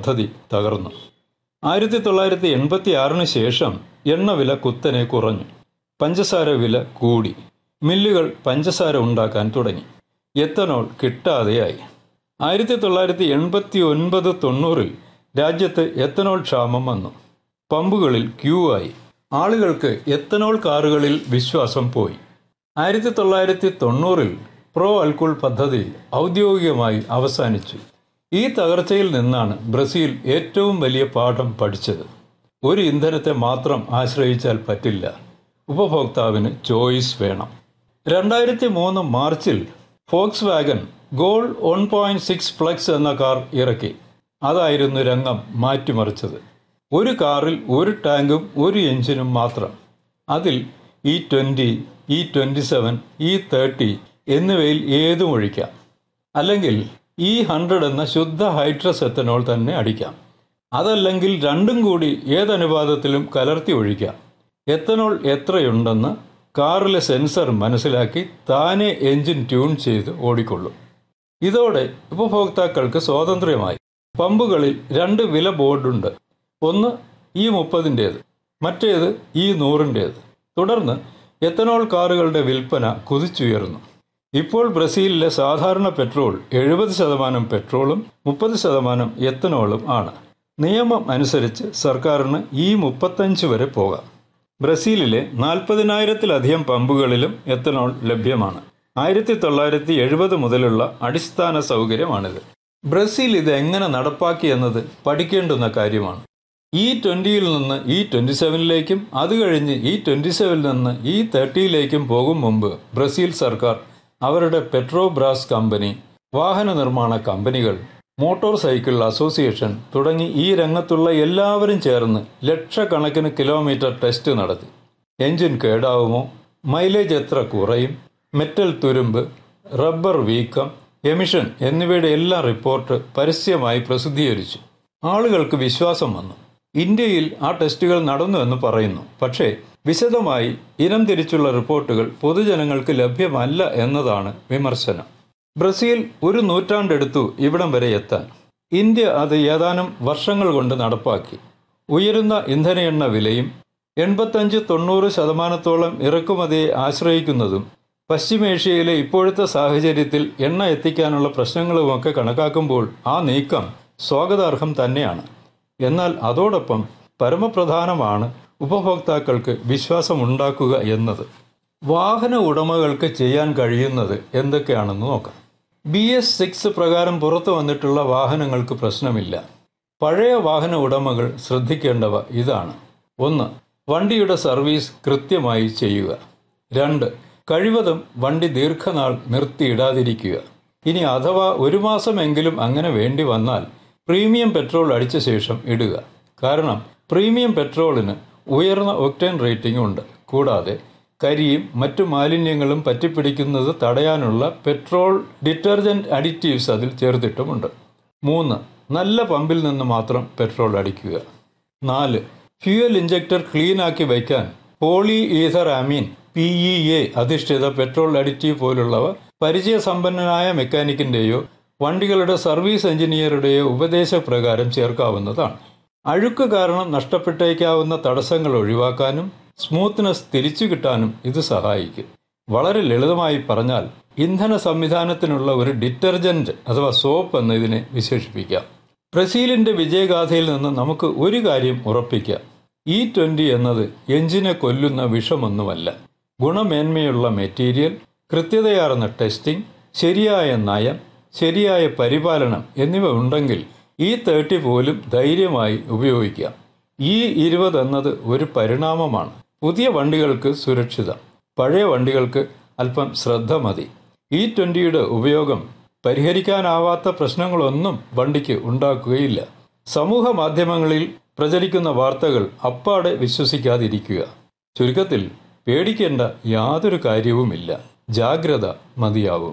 പദ്ധതി തകർന്നു ആയിരത്തി തൊള്ളായിരത്തി എൺപത്തി ആറിന് ശേഷം എണ്ണ വില കുത്തനെ കുറഞ്ഞു പഞ്ചസാര വില കൂടി മില്ലുകൾ പഞ്ചസാര ഉണ്ടാക്കാൻ തുടങ്ങി എത്തനോൾ കിട്ടാതെയായി ആയിരത്തി തൊള്ളായിരത്തി എൺപത്തി ഒൻപത് തൊണ്ണൂറിൽ രാജ്യത്ത് എത്തനോൾ ക്ഷാമം വന്നു പമ്പുകളിൽ ക്യൂ ആയി ആളുകൾക്ക് എത്തനോൾ കാറുകളിൽ വിശ്വാസം പോയി ആയിരത്തി തൊള്ളായിരത്തി തൊണ്ണൂറിൽ പ്രോ അൽക്കുൾ പദ്ധതി ഔദ്യോഗികമായി അവസാനിച്ചു ഈ തകർച്ചയിൽ നിന്നാണ് ബ്രസീൽ ഏറ്റവും വലിയ പാഠം പഠിച്ചത് ഒരു ഇന്ധനത്തെ മാത്രം ആശ്രയിച്ചാൽ പറ്റില്ല ഉപഭോക്താവിന് ചോയ്സ് വേണം രണ്ടായിരത്തി മൂന്ന് മാർച്ചിൽ Volkswagen Gol one point six flex എന്ന കാർ ഇറക്കി അതായിരുന്നു രംഗം മാറ്റിമറിച്ചത് ഒരു കാറിൽ ഒരു ടാങ്കും ഒരു എഞ്ചിനും മാത്രം അതിൽ E twenty E twenty seven E thirty എന്നിവയിൽ ഏതും ഒഴിക്കാം അല്ലെങ്കിൽ ഇ ഹൺഡ്രഡ് എന്ന ശുദ്ധ ഹൈഡ്രസ് എത്തനോൾ തന്നെ അടിക്കാം അതല്ലെങ്കിൽ രണ്ടും കൂടി ഏതനുപാതത്തിലും കലർത്തി ഒഴിക്കാം എത്തനോൾ എത്രയുണ്ടെന്ന് കാറിലെ സെൻസർ മനസ്സിലാക്കി താനെ എഞ്ചിൻ ട്യൂൺ ചെയ്ത് ഓടിക്കൊള്ളും ഇതോടെ ഉപഭോക്താക്കൾക്ക് സ്വാതന്ത്ര്യമായി പമ്പുകളിൽ രണ്ട് വില ബോർഡുണ്ട് ഒന്ന് ഈ മുപ്പതിൻ്റേത് മറ്റേത് ഈ നൂറിൻ്റേത് തുടർന്ന് എത്തനോൾ കാറുകളുടെ വിൽപ്പന കുതിച്ചുയർന്നു ഇപ്പോൾ ബ്രസീലിലെ സാധാരണ പെട്രോൾ എഴുപത് ശതമാനം പെട്രോളും മുപ്പത് ശതമാനം എത്തനോളും ആണ് നിയമം അനുസരിച്ച് സർക്കാരിന് ഈ മുപ്പത്തഞ്ച് വരെ പോകാം ബ്രസീലിലെ നാൽപ്പതിനായിരത്തിലധികം പമ്പുകളിലും എത്തനോൾ ലഭ്യമാണ് ആയിരത്തി തൊള്ളായിരത്തി എഴുപത് മുതലുള്ള അടിസ്ഥാന സൗകര്യമാണിത് ബ്രസീൽ ഇത് എങ്ങനെ നടപ്പാക്കി എന്നത് പഠിക്കേണ്ടുന്ന കാര്യമാണ് ഇ ട്വന്റിയിൽ നിന്ന് ഇ ട്വന്റി സെവനിലേക്കും അത് കഴിഞ്ഞ് ഇ ട്വന്റി സെവനിൽ നിന്ന് ഇ തേർട്ടിയിലേക്കും പോകും മുമ്പ് ബ്രസീൽ സർക്കാർ അവരുടെ പെട്രോബ്രാസ് കമ്പനി വാഹന നിർമ്മാണ കമ്പനികൾ മോട്ടോർ സൈക്കിൾ അസോസിയേഷൻ തുടങ്ങി ഈ രംഗത്തുള്ള എല്ലാവരും ചേർന്ന് ലക്ഷക്കണക്കിന് കിലോമീറ്റർ ടെസ്റ്റ് നടത്തി എഞ്ചിൻ കേടാവുമോ മൈലേജ് എത്ര കുറയും മെറ്റൽ തുരുമ്പ് റബ്ബർ വീക്കം എമിഷൻ എന്നിവയുടെ എല്ലാ റിപ്പോർട്ട് പരസ്യമായി പ്രസിദ്ധീകരിച്ചു ആളുകൾക്ക് വിശ്വാസം വന്നു ഇന്ത്യയിൽ ആ ടെസ്റ്റുകൾ നടന്നു എന്ന് പറയുന്നു പക്ഷേ വിശദമായി ഇനം തിരിച്ചുള്ള റിപ്പോർട്ടുകൾ പൊതുജനങ്ങൾക്ക് ലഭ്യമല്ല എന്നതാണ് വിമർശനം ബ്രസീൽ ഒരു നൂറ്റാണ്ടെടുത്തു ഇവിടം വരെ എത്താൻ ഇന്ത്യ അത് ഏതാനും വർഷങ്ങൾ കൊണ്ട് നടപ്പാക്കി ഉയരുന്ന ഇന്ധന എണ്ണ വിലയും എൺപത്തഞ്ച് തൊണ്ണൂറ് ശതമാനത്തോളം ഇറക്കുമതിയെ ആശ്രയിക്കുന്നതും പശ്ചിമേഷ്യയിലെ ഇപ്പോഴത്തെ സാഹചര്യത്തിൽ എണ്ണ എത്തിക്കാനുള്ള പ്രശ്നങ്ങളുമൊക്കെ കണക്കാക്കുമ്പോൾ ആ നീക്കം സ്വാഗതാർഹം തന്നെയാണ് എന്നാൽ അതോടൊപ്പം പരമപ്രധാനമാണ് ഉപഭോക്താക്കൾക്ക് വിശ്വാസമുണ്ടാക്കുക എന്നത് വാഹന ഉടമകൾക്ക് ചെയ്യാൻ കഴിയുന്നത് എന്തൊക്കെയാണെന്ന് നോക്കാം ബി എസ് സിക്സ് പ്രകാരം പുറത്തു വന്നിട്ടുള്ള വാഹനങ്ങൾക്ക് പ്രശ്നമില്ല പഴയ വാഹന ഉടമകൾ ശ്രദ്ധിക്കേണ്ടവ ഇതാണ് ഒന്ന് വണ്ടിയുടെ സർവീസ് കൃത്യമായി ചെയ്യുക രണ്ട് കഴിവതും വണ്ടി ദീർഘനാൾ നിർത്തിയിടാതിരിക്കുക ഇനി അഥവാ ഒരു മാസമെങ്കിലും അങ്ങനെ വേണ്ടി വന്നാൽ പ്രീമിയം പെട്രോൾ അടിച്ച ശേഷം ഇടുക കാരണം പ്രീമിയം പെട്രോളിന് ഉയർന്ന ഒക്ടേൻ റേറ്റിംഗ് ഉണ്ട് കൂടാതെ കരിയും മറ്റു മാലിന്യങ്ങളും പറ്റിപ്പിടിക്കുന്നത് തടയാനുള്ള പെട്രോൾ ഡിറ്റർജന്റ് അഡിറ്റീവ്സ് അതിൽ ചേർത്തിട്ടുമുണ്ട് മൂന്ന് നല്ല പമ്പിൽ നിന്ന് മാത്രം പെട്രോൾ അടിക്കുക നാല് ഫ്യൂവൽ ഇഞ്ചക്ടർ ക്ലീൻ ആക്കി വയ്ക്കാൻ polyetheramine P E A അധിഷ്ഠിത പെട്രോൾ അഡിറ്റീവ് പോലുള്ളവ പരിചയസമ്പന്നനായ മെക്കാനിക്കിന്റെയോ വണ്ടികളുടെ സർവീസ് എഞ്ചിനീയറുടെയോ ഉപദേശപ്രകാരം ചേർക്കാവുന്നതാണ് അഴുക്ക് കാരണം നഷ്ടപ്പെട്ടേക്കാവുന്ന തടസ്സങ്ങൾ ഒഴിവാക്കാനും സ്മൂത്ത്നെസ് തിരിച്ചു കിട്ടാനും ഇത് സഹായിക്കും വളരെ ലളിതമായി പറഞ്ഞാൽ ഇന്ധന സംവിധാനത്തിനുള്ള ഒരു ഡിറ്റർജന്റ് അഥവാ സോപ്പ് എന്ന് ഇതിനെ വിശേഷിപ്പിക്കാം ബ്രസീലിന്റെ വിജയഗാഥയിൽ നിന്ന് നമുക്ക് ഒരു കാര്യം ഉറപ്പിക്കാം ഇ ട്വന്റി എന്നത് എഞ്ചിനെ കൊല്ലുന്ന വിഷമൊന്നുമല്ല ഗുണമേന്മയുള്ള മെറ്റീരിയൽ കൃത്യതയാർന്ന ടെസ്റ്റിംഗ് ശരിയായ നയം ശരിയായ പരിപാലനം എന്നിവ ഉണ്ടെങ്കിൽ ഈ തേർട്ടി പോലും ധൈര്യമായി ഉപയോഗിക്കാം ഈ ഇരുപത് എന്നത് ഒരു പരിണാമമാണ് പുതിയ വണ്ടികൾക്ക് സുരക്ഷിതം പഴയ വണ്ടികൾക്ക് അല്പം ശ്രദ്ധ മതി ഈ ട്വന്റിയുടെ ഉപയോഗം പരിഹരിക്കാനാവാത്ത പ്രശ്നങ്ങളൊന്നും വണ്ടിക്ക് ഉണ്ടാക്കുകയില്ല സമൂഹ മാധ്യമങ്ങളിൽ പ്രചരിക്കുന്ന വാർത്തകൾ അപ്പാടെ വിശ്വസിക്കാതിരിക്കുക ചുരുക്കത്തിൽ പേടിക്കേണ്ട യാതൊരു കാര്യവുമില്ല ജാഗ്രത മതിയാവും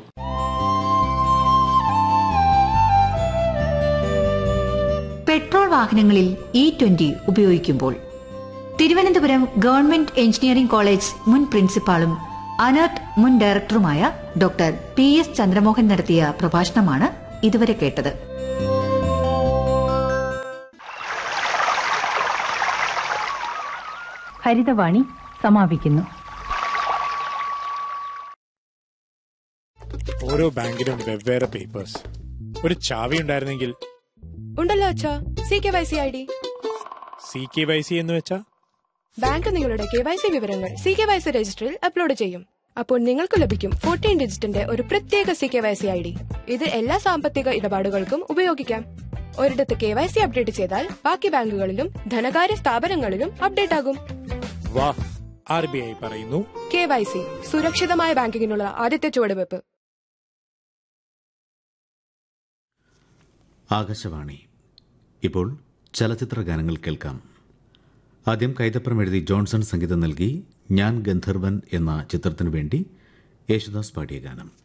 പെട്രോൾ വാഹനങ്ങളിൽ ഇ ട്വന്റി ഉപയോഗിക്കുമ്പോൾ തിരുവനന്തപുരം ഗവൺമെന്റ് എഞ്ചിനീയറിംഗ് കോളേജ് മുൻ പ്രിൻസിപ്പാളും അനർട്ട് മുൻ ഡയറക്ടറുമായ ഡോക്ടർ പി എസ് ചന്ദ്രമോഹൻ നടത്തിയ പ്രഭാഷണമാണ് ഇതുവരെ കേട്ടത് ഹരിതവാണി സമാപിക്കുന്നു ഓരോ ബാങ്കിലും വെവ്വേറെ പേപ്പേഴ്സ് ഒരു ചാവി ഉണ്ടായിരുന്നെങ്കിൽ ഉണ്ടല്ലോ അച്ഛാ C K Y C I D C K Y C എന്ന് വെച്ചാ ബാങ്ക് നിങ്ങളുടെ കെ വൈ സി വിവരങ്ങൾ സി കെ വൈ സി രജിസ്റ്ററിൽ അപ്ലോഡ് ചെയ്യും അപ്പോൾ നിങ്ങൾക്ക് ലഭിക്കും ഫോർട്ടീൻ ഡിജിറ്റിന്റെ ഒരു പ്രത്യേക C K Y C I D ഇത് എല്ലാ സാമ്പത്തിക ഇടപാടുകൾക്കും ഉപയോഗിക്കാം ഒരിടത്ത് കെ വൈ സി അപ്ഡേറ്റ് ചെയ്താൽ ബാക്കി ബാങ്കുകളിലും ധനകാര്യ സ്ഥാപനങ്ങളിലും അപ്ഡേറ്റ് ആകും വാ ആർ ബി ഐ പറയുന്നു കെ വൈ സി സുരക്ഷിതമായ ബാങ്കിങ്ങിനുള്ള ആദ്യത്തെ ചുവടുവെപ്പ് ആകാശവാണി ഇപ്പോൾ ചലച്ചിത്ര ഗാനങ്ങൾ കേൾക്കാം ആദ്യം കൈതപ്രം എഴുതി ജോൺസൺ സംഗീതം നൽകി ഞാൻ ഗന്ധർവൻ എന്ന ചിത്രത്തിനു വേണ്ടി യേശുദാസ് പാടിയ ഗാനം